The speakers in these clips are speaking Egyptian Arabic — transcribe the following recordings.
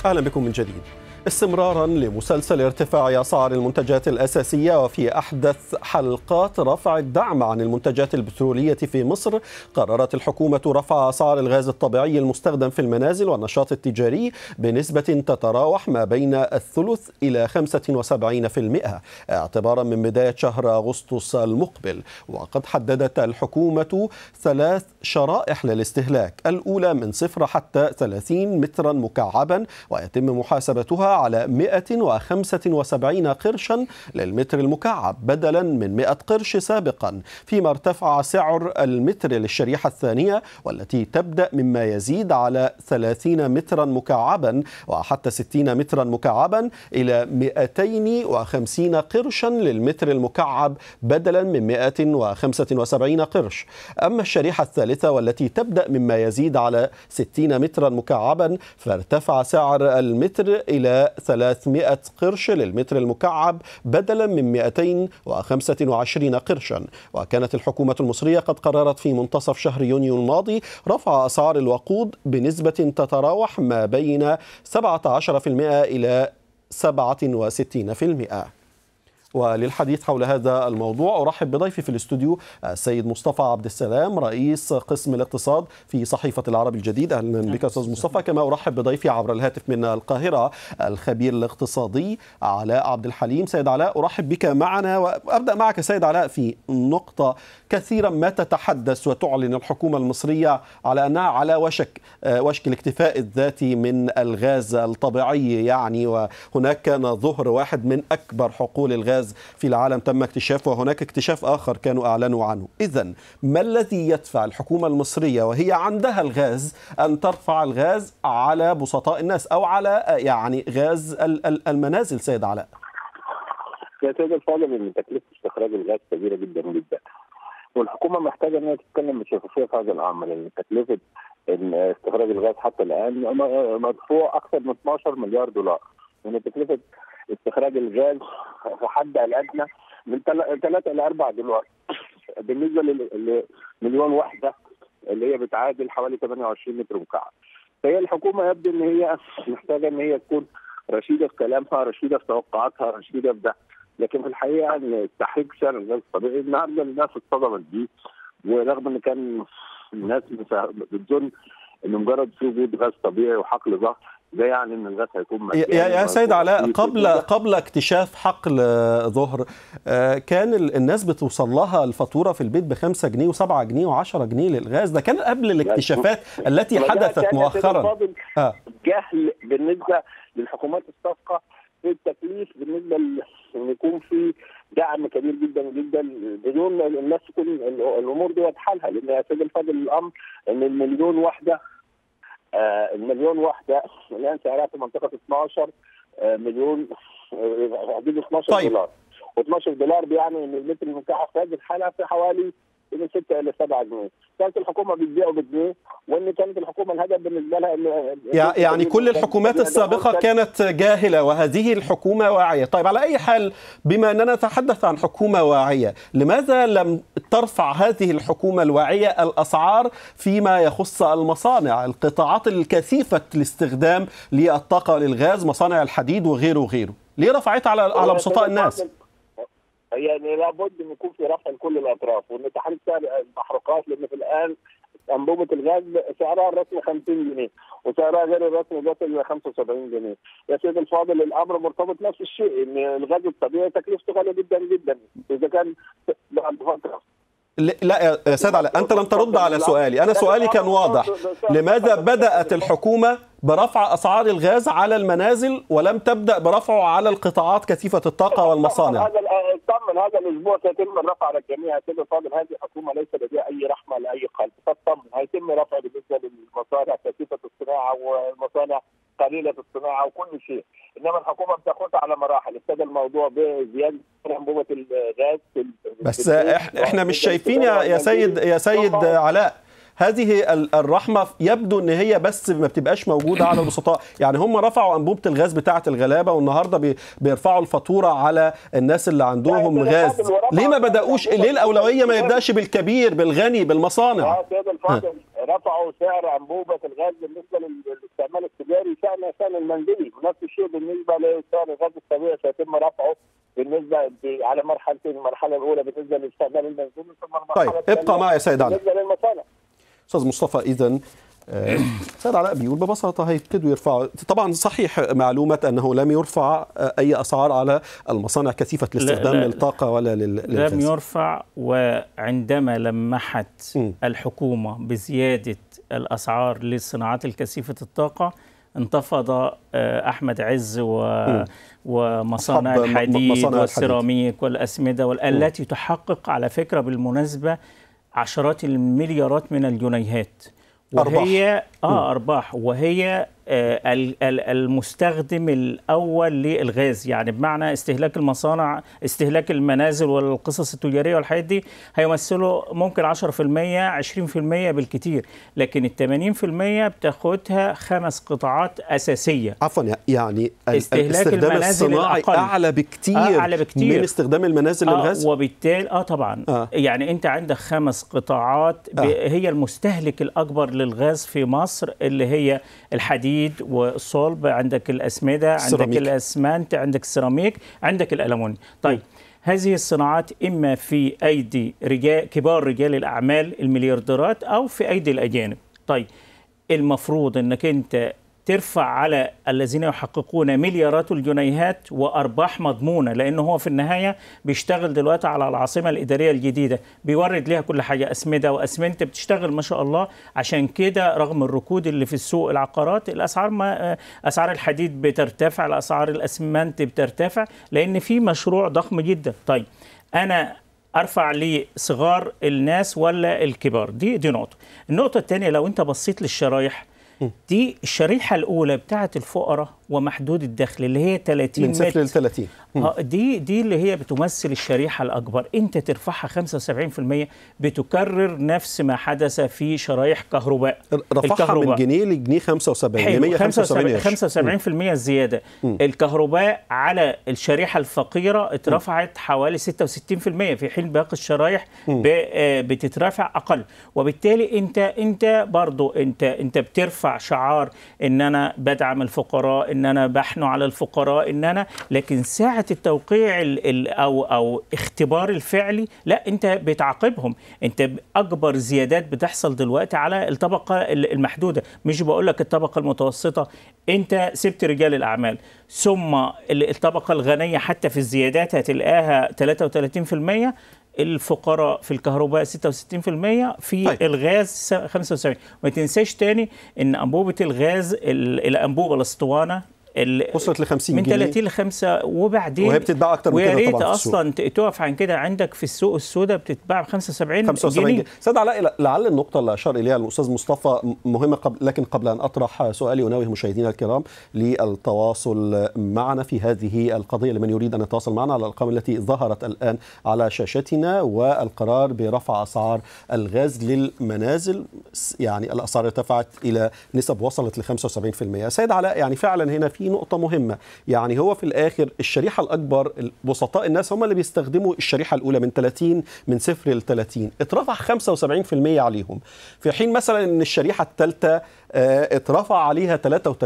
اهلا بكم من جديد. استمرارا لمسلسل ارتفاع اسعار المنتجات الاساسيه وفي احدث حلقات رفع الدعم عن المنتجات البتروليه في مصر قررت الحكومه رفع اسعار الغاز الطبيعي المستخدم في المنازل والنشاط التجاري بنسبه تتراوح ما بين الثلث الى 75% اعتبارا من بدايه شهر اغسطس المقبل وقد حددت الحكومه ثلاث شرائح للاستهلاك الاولى من صفر حتى 30 مترا مكعبا ويتم محاسبتها على 175 قرشا للمتر المكعب بدلا من 100 قرش سابقا فيما ارتفع سعر المتر للشريحة الثانية والتي تبدأ مما يزيد على 30 مترا مكعبا وحتى 60 مترا مكعبا إلى 250 قرشا للمتر المكعب بدلا من 175 قرش أما الشريحة الثالثة والتي تبدأ مما يزيد على 60 مترا مكعبا فارتفع سعر المتر إلى 300 قرش للمتر المكعب بدلا من 225 قرشا وكانت الحكومة المصرية قد قررت في منتصف شهر يونيو الماضي رفع أسعار الوقود بنسبة تتراوح ما بين 17% إلى 67% وللحديث حول هذا الموضوع ارحب بضيفي في الاستوديو السيد مصطفى عبد السلام رئيس قسم الاقتصاد في صحيفه العربي الجديد اهلا بك استاذ مصطفى كما ارحب بضيفي عبر الهاتف من القاهره الخبير الاقتصادي علاء عبد الحليم سيد علاء ارحب بك معنا وابدا معك سيد علاء في نقطه كثيرا ما تتحدث وتعلن الحكومه المصريه على انها على وشك وشك الاكتفاء الذاتي من الغاز الطبيعي يعني وهناك كان ظهر واحد من اكبر حقول الغاز الغاز في العالم تم اكتشافه وهناك اكتشاف آخر كانوا أعلنوا عنه إذا ما الذي يدفع الحكومة المصرية وهي عندها الغاز أن ترفع الغاز على بسطاء الناس أو على يعني غاز المنازل سيد علاء يا سيد الفاضل ان تكلفه استخراج الغاز كبيره جدا جدا والحكومه محتاجه ان هي تتكلم بشفافيه في هذا الامر لان تكلفه استخراج الغاز حتى الان مدفوع اكثر من 12 مليار دولار وان تكلفه استخراج الغاز في حد الادنى من 3 الى 4 دولار بالنسبه لمليون وحده اللي هي بتعادل حوالي 28 متر مكعب فهي الحكومه يبدو ان هي محتاجه ان هي تكون رشيده في كلامها رشيده في توقعاتها رشيده في ده لكن في الحقيقه ان تحريك سعر الغاز الطبيعي النهارده الناس اتصدمت بيه ورغم ان كان الناس بتظن ان مجرد في وجود غاز طبيعي وحقل ظهر ده يعني ان الغاز هيكون يا, يا سيد علاء قبل قبل اكتشاف حقل ظهر كان الناس بتوصل لها الفاتوره في البيت ب 5 جنيه و7 جنيه و10 جنيه للغاز ده كان قبل الاكتشافات التي حدثت مؤخرا آه. جهل بالنسبه للحكومات السابقه في التكليف بالنسبه ان يكون في دعم كبير جدا جدا بدون الناس تكون الامور دي واضحه لها لان يا سيدي الفاضل الامر ان المليون وحده آه المليون وحده الان سعرها في منطقه 12 آه مليون حدود 12 طيب. دولار و12 دولار بيعني ان المتر المكعب في هذه الحاله في حوالي من 6 الى 7 جنيه، كانت الحكومه بتبيعه بجنيه وان كانت الحكومه الهدف بالنسبه لها ان يعني كل الحكومات السابقه كانت جاهله وهذه الحكومه واعيه، طيب على اي حال بما اننا نتحدث عن حكومه واعيه، لماذا لم ترفع هذه الحكومه الواعيه الاسعار فيما يخص المصانع، القطاعات الكثيفه الاستخدام للطاقه للغاز، مصانع الحديد وغيره وغيره؟ ليه رفعتها على على بسطاء الناس؟ يعني لابد ان يكون في رفع لكل الاطراف وان تحريك سعر المحروقات لان في الان انبوبه الغاز سعرها الرسمي 50 جنيه وسعرها غير الرسمي بيصل الى 75 جنيه. يا سيدي الفاضل الامر مرتبط نفس الشيء ان الغاز الطبيعي تكلفته غاليه جدا جدا اذا كان بعد فتره لا يا سيد علاء انت لم ترد على سؤالي انا سؤالي كان واضح لماذا بدات الحكومه برفع اسعار الغاز على المنازل ولم تبدا برفعه على القطاعات كثيفه الطاقه والمصانع هذا اطمن هذا الاسبوع سيتم الرفع على الجميع سيدي فاضل هذه الحكومه ليس لديها اي رحمه لاي قلب فاطمن هيتم رفع بالنسبه للمصانع كثيفه الصناعه والمصانع قليله الصناعه وكل شيء انما الحكومه بتاخدها على مراحل ابتدى الموضوع بزياده انبوبه الغاز بس احنا مش شايفين يا يا سيد يا سيد علاء هذه الرحمه يبدو ان هي بس ما بتبقاش موجوده على البسطاء يعني هم رفعوا انبوبه الغاز بتاعه الغلابه والنهارده بيرفعوا الفاتوره على الناس اللي عندهم غاز ليه ما بداوش ليه الاولويه ما يبداش بالكبير بالغني بالمصانع يا سيد الفاضل رفعوا سعر انبوبه الغاز بالنسبه للاستعمال التجاري شان شان المنزلي ونفس الشيء بالنسبه لسعر الغاز الطبيعي سيتم رفعه بالنسبه على مرحلتين المرحله الاولى بالنسبه للاستعمال المنزلي ثم المرحله طيب ابقى معي سيد علي بالنسبه للمصانع استاذ مصطفى اذا سيد علاء بيقول ببساطة هيبتدوا يرفعوا طبعا صحيح معلومة أنه لم يرفع أي أسعار على المصانع كثيفة الاستخدام للطاقة ولا للغاز لم يرفع وعندما لمحت م. الحكومة بزيادة الأسعار للصناعات الكثيفة الطاقة انتفض احمد عز و ومصانع الحديد والسيراميك والاسمده والتي تحقق على فكره بالمناسبه عشرات المليارات من الجنيهات وهي أرباح. اه ارباح وهي آه المستخدم الاول للغاز يعني بمعنى استهلاك المصانع استهلاك المنازل والقصص التجاريه والحاجات دي هيمثلوا ممكن 10% 20% بالكثير لكن ال 80% بتاخدها خمس قطاعات اساسيه عفوا يعني استهلاك المنازل الصناعي الأقل. اعلى بكتير آه اعلى بكتير من استخدام المنازل آه للغاز وبالتالي اه طبعا آه. يعني انت عندك خمس قطاعات آه. هي المستهلك الاكبر للغاز في مصر اللي هي الحديد والصلب عندك الاسمده عندك الاسمنت عندك السيراميك عندك الالومنيوم طيب هذه الصناعات اما في ايدي رجال كبار رجال الاعمال المليارديرات او في ايدي الاجانب طيب المفروض انك انت ترفع على الذين يحققون مليارات الجنيهات وارباح مضمونه لان هو في النهايه بيشتغل دلوقتي على العاصمه الاداريه الجديده بيورد ليها كل حاجه اسمده واسمنت بتشتغل ما شاء الله عشان كده رغم الركود اللي في السوق العقارات الاسعار ما اسعار الحديد بترتفع الاسعار الاسمنت بترتفع لان في مشروع ضخم جدا طيب انا ارفع لصغار الناس ولا الكبار دي دي نقطه النقطه الثانيه لو انت بصيت للشرايح دي الشريحة الأولى بتاعة الفقراء ومحدود الدخل اللي هي 30 من صفر ل 30 اه دي دي اللي هي بتمثل الشريحة الأكبر أنت ترفعها 75% بتكرر نفس ما حدث في شرايح كهرباء رفعها الكهرباء. من جنيه لجنيه 75 ل 175 75% زيادة م. الكهرباء على الشريحة الفقيرة اترفعت حوالي 66% في حين باقي الشرايح بتترفع أقل وبالتالي أنت أنت برضو أنت أنت بترفع شعار ان انا بدعم الفقراء ان انا بحنو على الفقراء ان انا لكن ساعه التوقيع ال ال او او اختبار الفعلي لا انت بتعاقبهم انت اكبر زيادات بتحصل دلوقتي على الطبقه المحدوده مش بقول لك الطبقه المتوسطه انت سبت رجال الاعمال ثم الطبقه الغنيه حتى في الزيادات هتلاقاها 33% الفقراء في الكهرباء 66% في طيب. الغاز 75 ما تنساش تاني ان انبوبه الغاز الانبوبه الاسطوانه وصلت ل 50 من جنيه 30 ل 5 وبعدين وهي بتتباع اكتر من كده ويا ريت طبعا اصلا تقف عن كده عندك في السوق السوداء بتتباع ب 75 75 جنيه سيد علاء لعل النقطه اللي اشار اليها الاستاذ مصطفى مهمه قبل لكن قبل ان اطرح سؤالي انوه مشاهدينا الكرام للتواصل معنا في هذه القضيه لمن يريد ان يتواصل معنا على الارقام التي ظهرت الان على شاشتنا والقرار برفع اسعار الغاز للمنازل يعني الاسعار ارتفعت الى نسب وصلت ل 75% سيد علاء يعني فعلا هنا في في نقطة مهمة يعني هو في الآخر الشريحة الأكبر بسطاء الناس هم اللي بيستخدموا الشريحة الأولى من 30 من صفر ل 30 اترفع 75% عليهم في حين مثلا أن الشريحة الثالثة اترفع عليها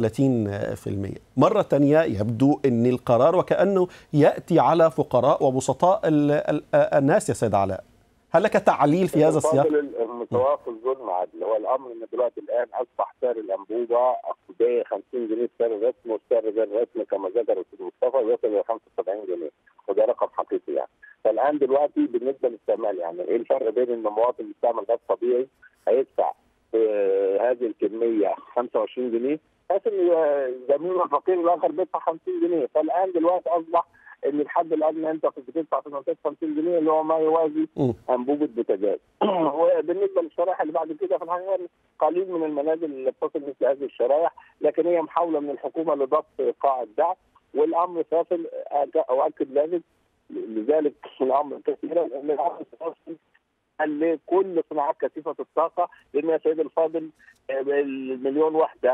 33% مرة تانية يبدو أن القرار وكأنه يأتي على فقراء وبسطاء الناس يا سيد علاء هل لك تعليل في هذا السياق؟ المتوافق الظلم عدل هو الامر ان دلوقتي الان اصبح سعر الانبوبه ب 50 جنيه السعر الرسمي والسعر غير الرسمي كما ذكر الاستاذ مصطفى يصل الى 75 جنيه وده رقم حقيقي يعني فالان دلوقتي بالنسبه للاستعمال يعني ايه الفرق بين ان المواطن بيستعمل غاز طبيعي هيدفع هذه الكميه 25 جنيه بحيث ان زميله الفقير الاخر بيدفع 50 جنيه فالان دلوقتي اصبح ان الحد الادنى انت كنت بتدفع في منطقه 50 جنيه اللي هو ما يوازي انبوبه بوتاجاز وبالنسبه للشرائح اللي بعد كده في الحقيقه قليل من المنازل اللي بتصل مثل هذه الشرائح لكن هي محاوله من الحكومه لضبط قاع الدعم والامر سيصل اؤكد ذلك لذلك الامر كثيرا ان الامر سيصل لكل صناعات كثيفه الطاقه لان يا سيدي الفاضل المليون وحده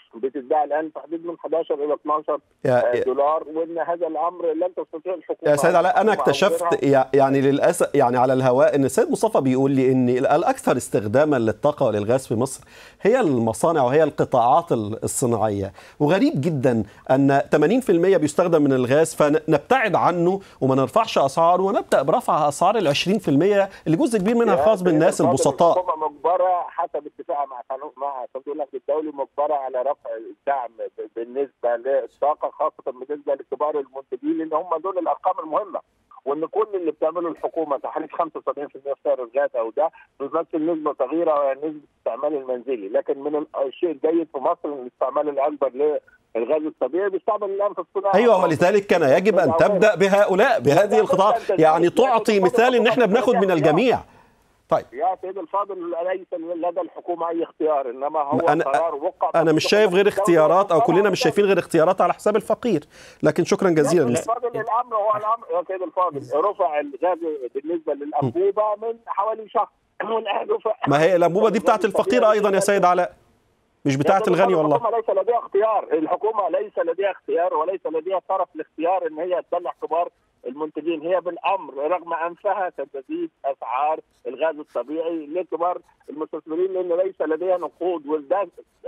بتتباع الان في حدود من 11 الى 12 دولار وان هذا الامر لن تستطيع الحكومه يا سيد علاء انا اكتشفت يعني للاسف يعني على الهواء ان السيد مصطفى بيقول لي ان الاكثر استخداما للطاقه وللغاز في مصر هي المصانع وهي القطاعات الصناعيه وغريب جدا ان 80% بيستخدم من الغاز فنبتعد عنه وما نرفعش اسعاره ونبدا برفع اسعار ال 20% اللي جزء كبير منها خاص بالناس البسطاء الحكومه مجبره حسب اتفاقها مع مع الصندوق الدولي مجبره على رفع الدعم بالنسبه للطاقه خاصه بالنسبه لكبار المنتجين لان هم دول الارقام المهمه وان كل اللي بتعمله الحكومه تحريك 75% في سعر الغاز او ده بيمثل نسبه صغيره وهي نسبه الاستعمال المنزلي لكن من الشيء الجيد في مصر ان الاستعمال الاكبر للغاز الطبيعي بيستعمل الان في الصناعه ايوه ولذلك كان يجب ان تبدا بهؤلاء بهذه القطاعات يعني تعطي مثال ان احنا بناخد من الجميع طيب يا سيدي الفاضل ليس لدى الحكومه اي اختيار انما هو أنا قرار وقع انا مش شايف غير اختيارات او كلنا مش شايفين غير اختيارات على حساب الفقير لكن شكرا جزيلا الفاضل الامر هو الامر يا سيدي الفاضل رفع الغاز بالنسبه للانبوبه من حوالي شهر ما هي الانبوبه دي بتاعت الفقير ايضا يا سيد علاء مش بتاعت الغني والله الحكومه ليس لديها اختيار الحكومه ليس لديها اختيار وليس لديها طرف الاختيار ان هي تدلع كبار المنتجين هي بالامر رغم انفها ستزيد اسعار الغاز الطبيعي لكبار المستثمرين لان ليس لديها نقود وده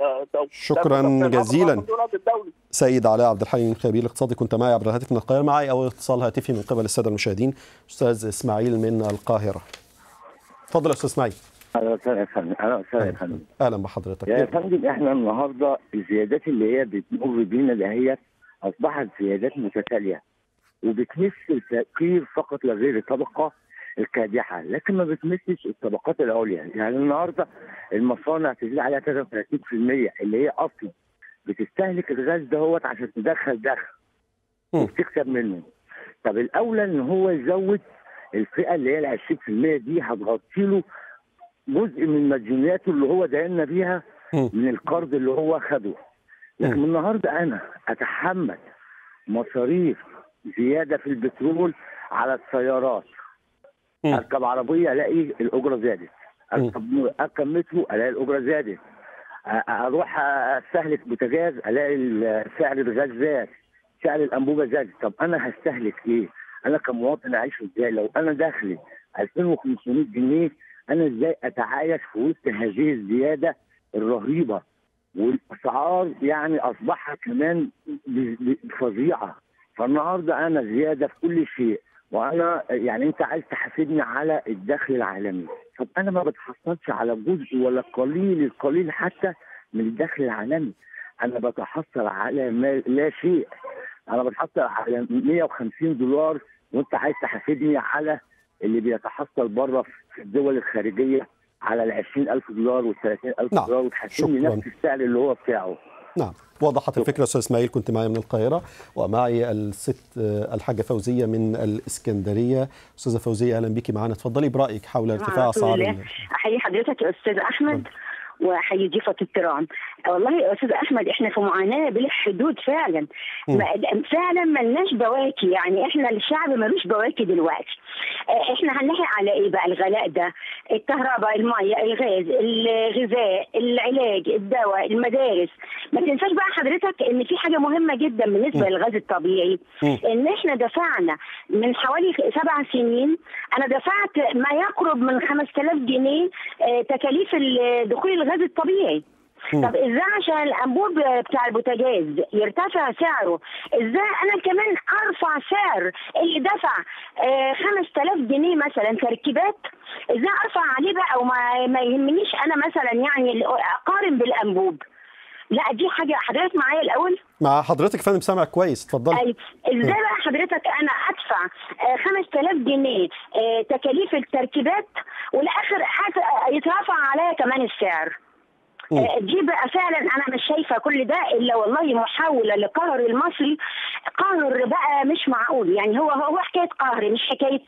شكرا جزيلا سيد علاء عبد الحليم الخبير الاقتصادي كنت معي عبر الهاتف من القاهره معي او اتصال هاتفي من قبل الساده المشاهدين استاذ اسماعيل من القاهره تفضل يا استاذ اسماعيل اهلا وسهلا يا فندم اهلا وسهلا يا فندم اهلا بحضرتك يا فندم احنا النهارده الزيادات اللي هي بتمر بينا دهيت اصبحت زيادات متتاليه وبتمس الفقير فقط لا غير الطبقه الكادحه لكن ما بتمسش الطبقات العليا يعني النهارده المصانع تزيد عليها 33% اللي هي اصلا بتستهلك الغاز دهوت عشان تدخل دخل وبتكسب منه طب الاولى ان هو يزود الفئه اللي هي ال 20% دي هتغطي له جزء من مديونياته اللي هو داينا بيها من القرض اللي هو خده لكن النهارده انا اتحمل مصاريف زياده في البترول على السيارات اركب عربيه الاقي الاجره زادت اركب اركب مترو الاقي الاجره زادت اروح استهلك بوتاجاز الاقي سعر الغاز زاد سعر الانبوبه زاد طب انا هستهلك ايه؟ انا كمواطن اعيش ازاي؟ لو انا دخلي 2500 جنيه انا ازاي اتعايش في وسط هذه الزياده الرهيبه والاسعار يعني اصبحت كمان فظيعه فالنهارده انا زياده في كل شيء وانا يعني انت عايز تحاسبني على الدخل العالمي طب انا ما بتحصلش على جزء ولا قليل القليل حتى من الدخل العالمي انا بتحصل على ما لا شيء انا بتحصل على 150 دولار وانت عايز تحاسبني على اللي بيتحصل بره في الدول الخارجيه على ال 20000 دولار وال 30000 نعم. دولار وتحاسبني نفس السعر اللي هو بتاعه نعم وضحت الفكره استاذ اسماعيل كنت معي من القاهره ومعي الست الحاجه فوزيه من الاسكندريه استاذه فوزيه اهلا بك معنا تفضلي برايك حول ارتفاع اسعار احيي حضرتك يا استاذ احمد واحيي ضيفك الكرام والله يا استاذ احمد احنا في معاناه بلا حدود فعلا فعلا ملناش بواكي يعني احنا الشعب ملوش بواكي دلوقتي احنا هنلاقي على ايه بقى الغلاء ده الكهرباء الميه الغاز الغذاء العلاج الدواء المدارس ما تنساش بقى حضرتك ان في حاجه مهمه جدا بالنسبه للغاز الطبيعي ان احنا دفعنا من حوالي سبع سنين انا دفعت ما يقرب من 5000 جنيه تكاليف دخول الغاز الطبيعي طب ازاي عشان الانبوب بتاع البوتاجاز يرتفع سعره ازاي انا كمان ارفع سعر اللي دفع آه 5000 جنيه مثلا تركيبات ازاي ارفع عليه بقى وما ما يهمنيش انا مثلا يعني اقارن بالانبوب لا دي حاجه حضرتك معايا الاول مع حضرتك فندم سامع كويس اتفضلي أيوة. ازاي بقى حضرتك انا ادفع آه 5000 جنيه آه تكاليف التركيبات والاخر يترفع عليا كمان السعر دي بقى فعلا انا مش شايفه كل ده الا والله محاوله لقهر المصري قهر بقى مش معقول يعني هو هو حكايه قهر مش حكايه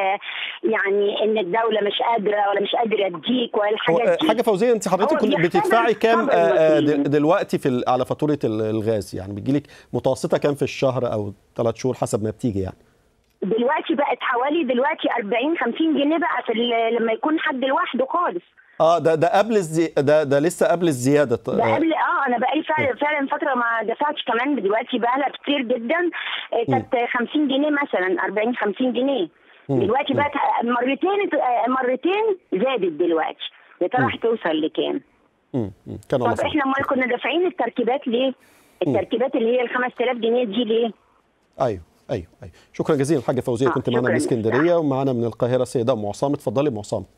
يعني ان الدوله مش قادره ولا مش قادره تديك ولا الحاجات دي حاجه فوزيه انت حضرتك كنت بتدفعي كام دلوقتي في على فاتوره الغاز يعني بتجيلك متوسطه كام في الشهر او ثلاث شهور حسب ما بتيجي يعني دلوقتي بقت حوالي دلوقتي 40 50 جنيه بقى في لما يكون حد لوحده خالص اه ده ده قبل الزي... ده ده لسه قبل الزياده ده قبل اه انا بقالي فعلا فعلا فتره ما دفعتش كمان دلوقتي بقى لها كتير جدا كانت 50 جنيه مثلا 40 50 جنيه دلوقتي بقت مرتين مرتين زادت دلوقتي يا ترى هتوصل لكام؟ كان طب احنا امال كنا دافعين التركيبات ليه؟ التركيبات اللي هي ال 5000 جنيه دي ليه؟ ايوه ايوه ايوه شكرا جزيلا حاجه فوزيه آه كنت معنا من اسكندريه ومعنا من القاهره السيده ام عصام اتفضلي ام عصام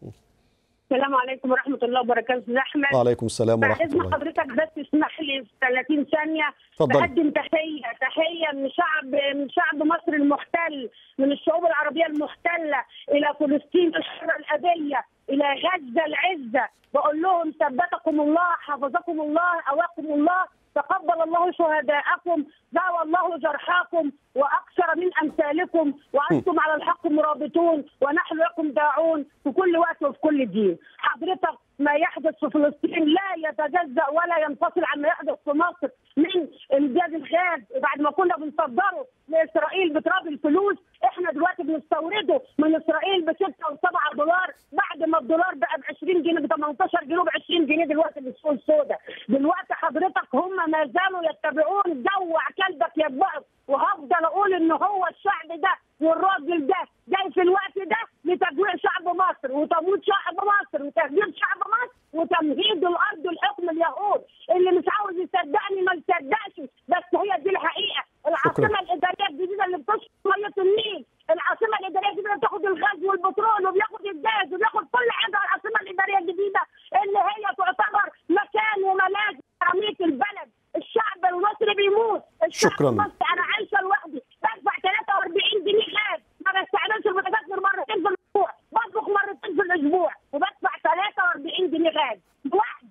السلام عليكم ورحمه الله وبركاته استاذ احمد وعليكم السلام ورحمه الله بعد حضرتك بس اسمح لي في 30 ثانيه اتفضلي بقدم تحيه تحيه من شعب من شعب مصر المحتل من الشعوب العربيه المحتله الى فلسطين الحره الابيه الى غزه العزه بقول لهم ثبتكم الله حفظكم الله اواكم الله تقبل الله شهداءكم داوى الله جرحاكم واكثر من امثالكم وانتم على الحق مرابطون ونحن لكم داعون في كل وقت وفي كل دين. حضرتك ما يحدث في فلسطين لا يتجزا ولا ينفصل عما يحدث في مصر من امداد الغاز بعد ما كنا بنصدره لاسرائيل بتراب الفلوس احنا دلوقتي بنستورده من اسرائيل ب 6 و7 دولار بعد ما الدولار بقى ب 20 جنيه ب 18 جنيه ب 20 جنيه دلوقتي بالسوق السوداء دلوقتي حضرتك هم ما زالوا يتبعون جوع كلبك يتبعك وهفضل اقول ان هو الشعب ده والراجل ده جاي في الوقت ده لتجويع شعب مصر وتمويت شعب مصر وتهديد شعب مصر وتمهيد الارض لحكم اليهود اللي مش عاوز يصدقني ما يصدقش بس هي دي الحقيقه العاصمه شكرا. الاداريه الجديده اللي بتشرب ميه النيل العاصمه الاداريه الجديده اللي بتاخد الغاز والبترول وبياخد الجاز وبياخد كل حاجه العاصمه الاداريه الجديده اللي هي تعتبر مكان وملاذ عميق البلد الشعب المصري بيموت الشعب شكراً. المصري انا عايشه لوحدي بدفع 43 جنيه غاز ما بستعملش البوتاجاز غير مرتين في الاسبوع بطبخ مرتين في الاسبوع وبدفع 43 جنيه غاز لوحدي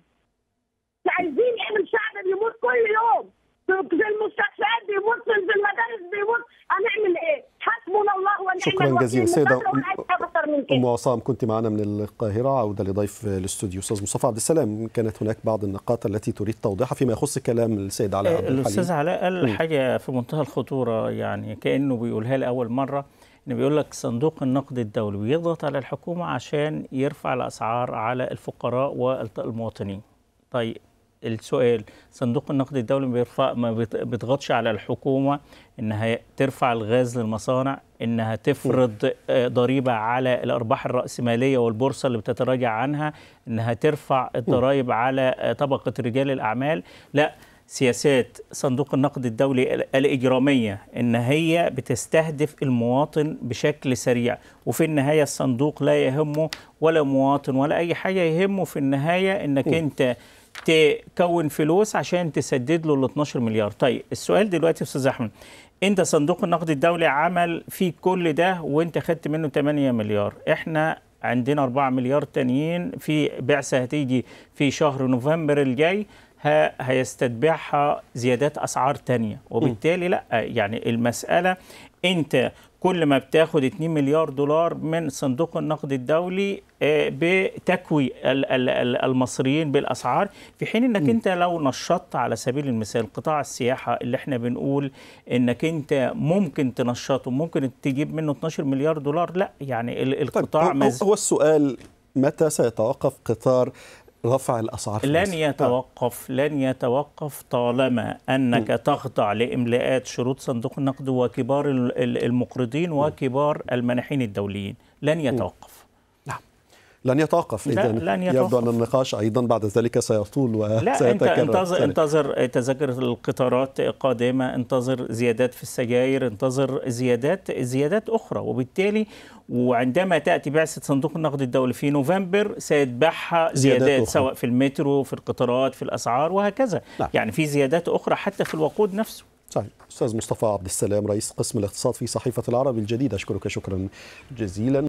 عايزين ايه من الشعب بيموت كل يوم في في المستشفيات بيموت في المدارس بيموت هنعمل ايه؟ حسبنا الله ونعم شكراً الوكيل. جزيلاً. سيدة مش عايز اكتر من كده ام عصام كنت معنا من القاهره عوده لضيف الاستوديو استاذ مصطفى عبد السلام كانت هناك بعض النقاط التي تريد توضيحها فيما يخص كلام السيد علاء عبد الاستاذ الحليم علاء قال مم. حاجه في منتهى الخطوره يعني كانه بيقولها لاول مره انه بيقول لك صندوق النقد الدولي بيضغط على الحكومه عشان يرفع الاسعار على الفقراء والمواطنين. طيب السؤال صندوق النقد الدولي بيرفع ما بيت- بيضغطش على الحكومه انها ترفع الغاز للمصانع انها تفرض آه، ضريبه على الارباح الراسماليه والبورصه اللي بتتراجع عنها انها ترفع الضرائب على آه، طبقه رجال الاعمال لا سياسات صندوق النقد الدولي ال- الإجرامية إن هي بتستهدف المواطن بشكل سريع وفي النهاية الصندوق لا يهمه ولا مواطن ولا أي حاجة يهمه في النهاية إنك أنت تكون فلوس عشان تسدد له ال 12 مليار طيب السؤال دلوقتي يا أستاذ أحمد انت صندوق النقد الدولي عمل فيه كل ده وانت خدت منه 8 مليار احنا عندنا 4 مليار تانيين في بعثة هتيجي في شهر نوفمبر الجاي ه- هيستتبعها زيادات أسعار تانية وبالتالي لا يعني المسألة أنت كل ما بتاخد 2 مليار دولار من صندوق النقد الدولي آه، بتكوي ال- ال- ال- المصريين بالاسعار في حين انك انت لو نشطت على سبيل المثال قطاع السياحه اللي احنا بنقول انك انت ممكن تنشطه ممكن تجيب منه 12 مليار دولار لا يعني ال- طيب القطاع هو- مز... هو السؤال متى سيتوقف قطار رفع الاسعار في لن مصر؟ يتوقف لن يتوقف طالما انك تخضع لاملاءات شروط صندوق النقد وكبار ال- ال- المقرضين وكبار المانحين الدوليين لن يتوقف لن يتوقف لا، اذا لن يبدو يتوقف. ان النقاش ايضا بعد ذلك سيطول لا انت وسيتكرر انتظر ثانية. انتظر تذاكر القطارات قادمه انتظر زيادات في السجاير انتظر زيادات زيادات اخرى وبالتالي وعندما تاتي بعثه صندوق النقد الدولي في نوفمبر سيتبعها زيادات زيادات, أخرى. سواء في المترو في القطارات في الاسعار وهكذا نعم. يعني في زيادات اخرى حتى في الوقود نفسه صحيح استاذ مصطفى عبد السلام رئيس قسم الاقتصاد في صحيفه العرب الجديده اشكرك شكرا جزيلا